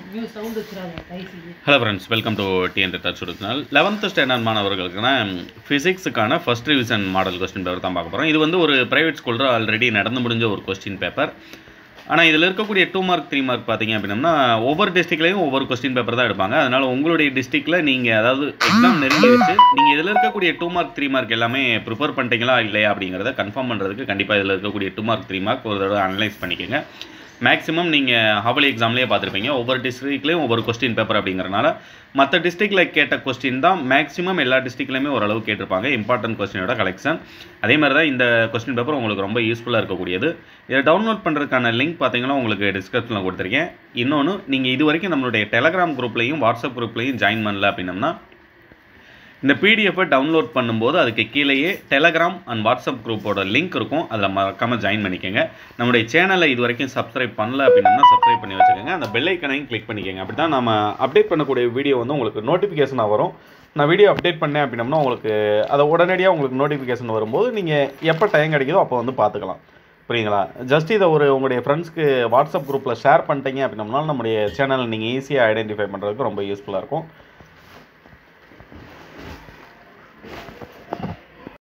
view sound வச்சிடாத டைசி hello friends welcome to TN touch channel eleventh standard மாணவர்களுக்கான ஃபிசிக்ஸுக்கான first revision model question paper தான் பார்க்க போகிறோம் இது வந்து ஒரு ப்ரைவேட் ஸ்கூலில் ஆல்ரெடி நடந்து முடிஞ்ச ஒரு கொஸ்டின் பேப்பர் ஆனால் இதில் இருக்கக்கூடிய டூ மார்க் த்ரீ மார்க் பார்த்தீங்க அப்படின்னா ஒவ்வொரு டிஸ்ட்ரிக்ட்லையும் ஒவ்வொரு கொஸ்டின் பேப்பர் தான் எடுப்பாங்க அதனால் உங்களுடைய டிஸ்ட்ரிக்டில் நீங்கள் அதாவது எக்ஸாம் நெருங்கி வச்சு நீங்கள் இதில் இருக்கக்கூடிய டூ மார்க் த்ரீ மார்க் எல்லாமே ப்ரிப்பேர் பண்ணிட்டீங்களா இல்லையா அப்படிங்கிறத கன்ஃபார்ம் பண்ணுறதுக்கு கண்டிப்பாக இதில் இருக்கக்கூடிய டூ மார்க் த்ரீ மார்க் ஒரு தடவை அனலைஸ் பண்ணிக்கோங்க மேக்ஸிமம் நீங்கள் ஹவலி எக்ஸாம்லேயே பார்த்துருப்பீங்க ஒவ்வொரு டிஸ்ட்ரிக்ட்லேயும் ஒவ்வொரு கொஸ்டின் பேப்பர் அப்படிங்கிறனால மற்ற டிஸ்ட்ரிக்டில் கேட்ட கொஸ்டின் தான் மேக்ஸிமம் எல்லா டிஸ்ட்ரிக்ட்லையுமே ஓரளவு கேட்டிருப்பாங்க இம்பார்ட்டன்ட் கொஸ்டினோட கலெக்ஷன் அதே மாதிரி தான் இந்த கொஸ்டின் பேப்பர் உங்களுக்கு ரொம்ப யூஸ்ஃபுல்லாக இருக்கக்கூடியது இதை டவுன்லோட் பண்ணுறதுக்கான லிங்க் பார்த்தீங்கன்னா உங்களுக்கு டிஸ்கிரிப்ஷனில் கொடுத்துருக்கேன் இன்னொன்று நீங்கள் இது வரைக்கும் நம்மளுடைய டெலகிராம் குரூப்லையும் வாட்ஸ்அப் குரூப்லையும் ஜாயின் பண்ணல அப்படின்னம்னா இந்த பிடிஎஃபை டவுன்லோட் பண்ணும்போது அதுக்கு கீழேயே டெலகிராம் அண்ட் வாட்ஸ்அப் குரூப்போட லிங்க் இருக்கும் அதில் மறக்காமல் ஜாயின் பண்ணிக்கோங்க நம்முடைய சேனலை இது வரைக்கும் சப்ஸ்கிரைப் பண்ணல அப்படின்னா சப்ஸ்கிரைப் பண்ணி வச்சுக்கோங்க அந்த பெல் ஐக்கனையும் கிளிக் பண்ணிக்கோங்க அப்படி தான் நம்ம அப்டேட் பண்ணக்கூடிய வீடியோ வந்து உங்களுக்கு நோட்டிஃபிகேஷனாக வரும் நான் வீடியோ அப்டேட் பண்ணேன் அப்படின்னம்னா உங்களுக்கு அதை உடனடியாக உங்களுக்கு நோட்டிஃபிகேஷன் வரும்போது நீங்கள் எப்போ டைம் கிடைக்குதோ அப்போ வந்து பார்த்துக்கலாம் புரியுங்களா ஜஸ்ட் இதை ஒரு உங்களுடைய ஃப்ரெண்ட்ஸ்க்கு வாட்ஸ்அப் குரூப்பில் ஷேர் பண்ணிட்டீங்க அப்படின்னம்னாலும் நம்முடைய சேனலை நீங்கள் ஈஸியாக ஐடென்டிஃபை பண்ணுறதுக்கு ரொம்ப யூஸ்ஃபுல்லாக இருக்கும்